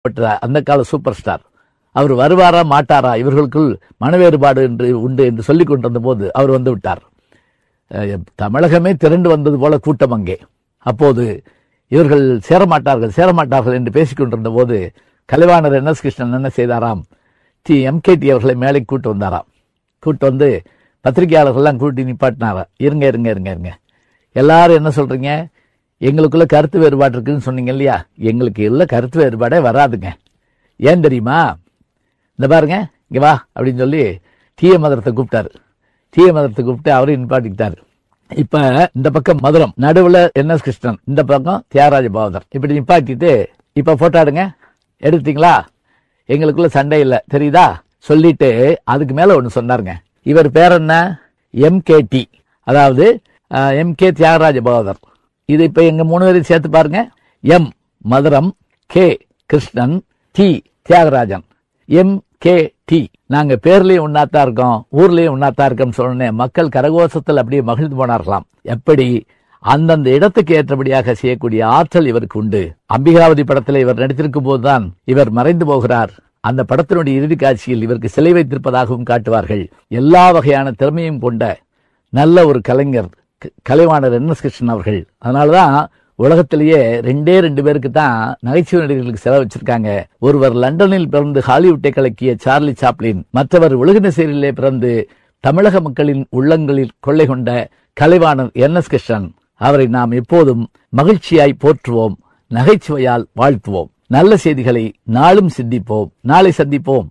பட்ட அந்த கால சூப்பர் ஸ்டார் அவர் வருவாரா மாட்டாரா இவர்களுக்குள் மன வேறுபாடு என்று உண்டு என்று சொல்லிக் கொண்டிருந்த போது அவர் வந்து விட்டார் அஹ், தமிழகமே திரண்டு வந்தது போல கூட்டம் அங்கே அப்போது இவர்கள் சேரமாட்டார்கள் சேரமாட்டார்கள் என்று பேசிக் கொண்டிருந்த போது கலைவாணர் என் எஸ் கிருஷ்ணன் என்ன செய்தாராம் டி எம்கேடி அவர்களை மேலே கூட்டு வந்தாராம் கூட்டு வந்து பத்திரிகையாளர்கள்லாம் கூட்டி நிப்பாட்டினாரா இருங்க இருங்க இருங்க இருங்க எல்லாரும் என்ன சொல்றீங்க எங்களுக்குள்ள கருத்து வேறுபாடு இருக்குன்னு சொன்னீங்க இல்லையா எங்களுக்கு இல்ல கருத்து வேறுபாடே வராதுங்க ஏன் தெரியுமா இந்த பாருங்க இங்க வா அப்படின்னு சொல்லி டிஏ மதுரத்தை கூப்பிட்டாரு டிஏ மதுரத்தை கூப்பிட்டு அவரையும் நிப்பாட்டிக்கிட்டாரு இப்ப இந்த பக்கம் மதுரம் நடுவுல என் எஸ் கிருஷ்ணன் இந்த பக்கம் தியாகராஜ பாவதர் இப்படி நிப்பாட்டிட்டு இப்ப போட்டோ எடுங்க எடுத்தீங்களா எங்களுக்குள்ள சண்டை இல்ல தெரியுதா சொல்லிட்டு அதுக்கு மேல ஒண்ணு சொன்னாருங்க இவர் பேர் என்ன எம்கேடி அதாவது எம் கே தியாகராஜ பாவதர் இது இப்ப எங்க மூணு பேரையும் சேர்த்து பாருங்க M Madhuram K Krishnan T Thiyagarajan M K T நாங்க பேர்லயும் உண்ணாத்தா இருக்கோம் ஊர்லயும் உண்ணாத்தா இருக்கோம் சொன்னேன் மக்கள் கரகோஷத்தில் அப்படியே மகிழ்ந்து போனார்களாம் எப்படி அந்தந்த இடத்துக்கு ஏற்றபடியாக செய்யக்கூடிய ஆற்றல் இவருக்கு உண்டு அம்பிகாவதி படத்தில் இவர் நடித்திருக்கும் போதுதான் இவர் மறைந்து போகிறார் அந்த படத்தினுடைய இறுதி காட்சியில் இவருக்கு சிலை வைத்திருப்பதாகவும் காட்டுவார்கள் எல்லா வகையான திறமையும் கொண்ட நல்ல ஒரு கலைஞர் க- கலைவாணர் என் எஸ் கிருஷ்ணன் அவர்கள் அதனாலதான் உலகத்திலேயே ரெண்டே ரெண்டு பேருக்கு தான் நகைச்சுவை நடிகர்களுக்கு செலவு வச்சிருக்காங்க ஒருவர் லண்டனில் பிறந்து ஹாலிவுட்டை கலக்கிய சார்லி சாப்ளின் மற்றவர் உலகநசேரியிலே பிறந்து தமிழக மக்களின் உள்ளங்களில் கொள்ளை கொண்ட கலைவாணர் என் எஸ் கிருஷ்ணன் அவரை நாம் எப்போதும் மகிழ்ச்சியாய் போற்றுவோம் நகைச்சுவையால் வாழ்த்துவோம் நல்ல செய்திகளை நாளும் சிந்திப்போம் நாளை சந்திப்போம்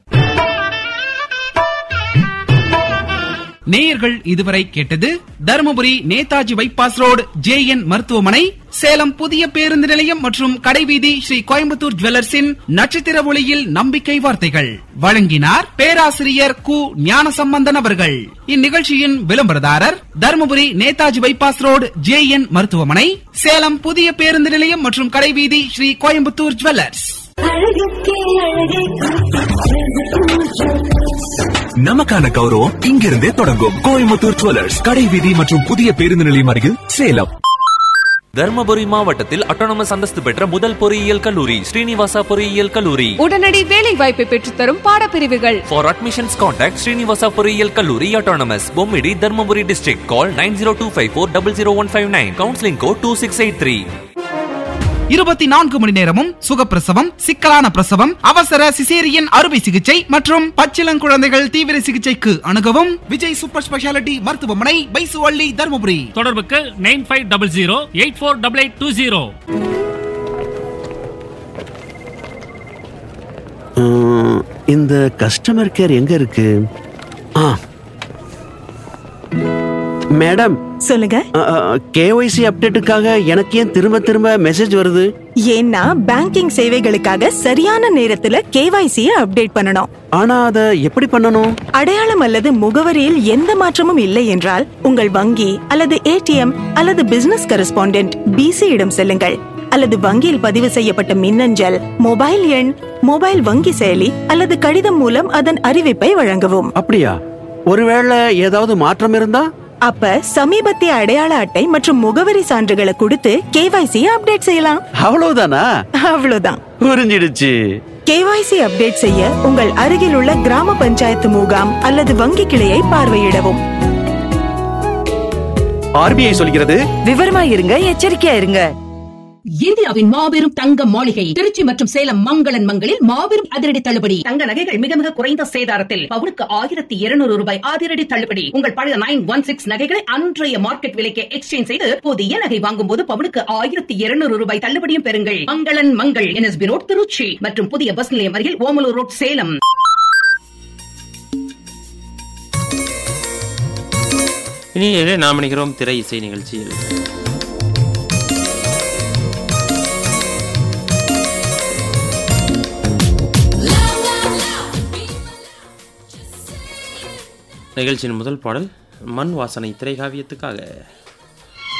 நேயர்கள் இதுவரை கேட்டது Dharmapuri Netaji bypass road J N மருத்துவமனை சேலம் புதிய பேருந்து நிலையம் மற்றும் கடைவீதி ஸ்ரீ கோயம்புத்தூர் ஜுவல்லர்ஸின் நட்சத்திர ஒளியில் நம்பிக்கை வார்த்தைகள் வழங்கினார் பேராசிரியர் கு ஞானசம்பந்தன் அவர்கள் இந்நிகழ்ச்சியின் விளம்பரதாரர் Dharmapuri Netaji bypass road J N மருத்துவமனை சேலம் புதிய பேருந்து நிலையம் மற்றும் கடைவீதி ஸ்ரீ கோயம்புத்தூர் ஜுவல்லர்ஸ் அழகுக்கே அழகே நமக்கான கௌரவம் இங்கிருந்தே தொடங்கும் கோயம்புத்தூர் ஜுவல்லர்ஸ் கடை வீதி மற்றும் புதிய பேருந்து நிலையம் அருகில் சேலம் தர்மபுரி மாவட்டத்தில் அட்டானமஸ் அந்தஸ்து பெற்ற முதல் பொறியியல் கல்லூரி ஸ்ரீனிவாசா பொறியியல் கல்லூரி உடனடி வேலை வாய்ப்பை பெற்றுத்தரும் பாடப்பிரிவுகள் ஃபார் அட்மிஷன்ஸ் கான்டாக்ட் ஸ்ரீனிவாசா பொறியியல் கல்லூரி autonomous Bommidi Dharmapuri district call nine zero two five four double zero one five nine counselling code two six eight three இருபத்தி நான்கு மணி நேரமும் சுகப்பிரசவம் சிக்கலான பிரசவம் அவசர சிசேரியன் அறுவை சிகிச்சை மற்றும் பச்சிளங்குழந்தைகள் தீவிர சிகிச்சைக்கு அணுகவும் விஜய் சூப்பர் ஸ்பெஷாலிட்டி மருத்துவமனை பைசுவள்ளி தருமபுரி தொடர்புக்கு nine five double zero eight four double eight two zero உம், இந்த கஸ்டமர் கேர் எங்க இருக்கு ஆ மேடம் சொல்லுங்க கேஒய்சி அப்டேட்டுக்காக எனக்கு ஏன் திரும்ப திரும்ப மெசேஜ் வருது ஏன்னா பேங்கிங் சேவைகளுக்காக சரியான நேரத்துல கேவைசியை அப்டேட் பண்ணணும் ஆனா அத எப்படி பண்ணணும் அடையாளம் அல்லது முகவரியில் எந்த மாற்றமும் இல்லை என்றால் உங்கள் வங்கி அல்லது ஏடிஎம் அல்லது பிசினஸ் கரஸ்பாண்டென்ட் பிசி இடம் செல்லுங்கள் அல்லது வங்கியில் பதிவு செய்யப்பட்ட மின்னஞ்சல் மொபைல் எண் மொபைல் வங்கி செயலி அல்லது கடிதம் மூலம் அதன் அறிவிப்பை வழங்கவும் அப்படியா ஒருவேளை ஏதாவது மாற்றம் இருந்தா அப்ப சமீபத்திய அடையாள அட்டை மற்றும் முகவரி சான்றுகளை கொடுத்து கேவைசி அப்டேட் செய்யலாம் அவ்வளவுதானா அவ்வளவுதான் புரிஞ்சிடுச்சு கேவைசி அப்டேட் செய்ய உங்கள் அருகில் உள்ள கிராம பஞ்சாயத்து முகாம் அல்லது வங்கி கிளையை பார்வையிடவும் ஆர்பிஐ சொல்கிறது விவரமா இருங்க எச்சரிக்கையா இருங்க இந்தியாவின் மாபெரும் தங்க மாளிகை திருச்சி மற்றும் சேலம் மங்களன் மங்களில் மாபெரும் அதிரடி தள்ளுபடி தங்க நகைகள் மிக மிக குறைந்த சேதாரத்தில் பவுனுக்கு ஆயிரத்தி இருநூறு ரூபாய் அதிரடி தள்ளுபடி உங்கள் பழைய நைன் ஒன் சிக்ஸ் நகைகளை அன்றைய மார்க்கெட் விலைக்கு எக்ஸ்சேஞ்ச் செய்து புதிய நகை வாங்கும் போது பவுனுக்கு ஆயிரத்தி இருநூறு ரூபாய் தள்ளுபடியும் பெறுங்கள் மங்களன் மங்கள் என்எஸ்பி ரோட் திருச்சி மற்றும் புதிய பஸ் நிலையம் அருகில் ஓமலூர் ரோட் சேலம் இனி நாம் நினைக்கிறோம் திரை இசை நிகழ்ச்சியில் நிகழ்ச்சியின் முதல் பாடல் மண் வாசனை திரைகாவியத்துக்காக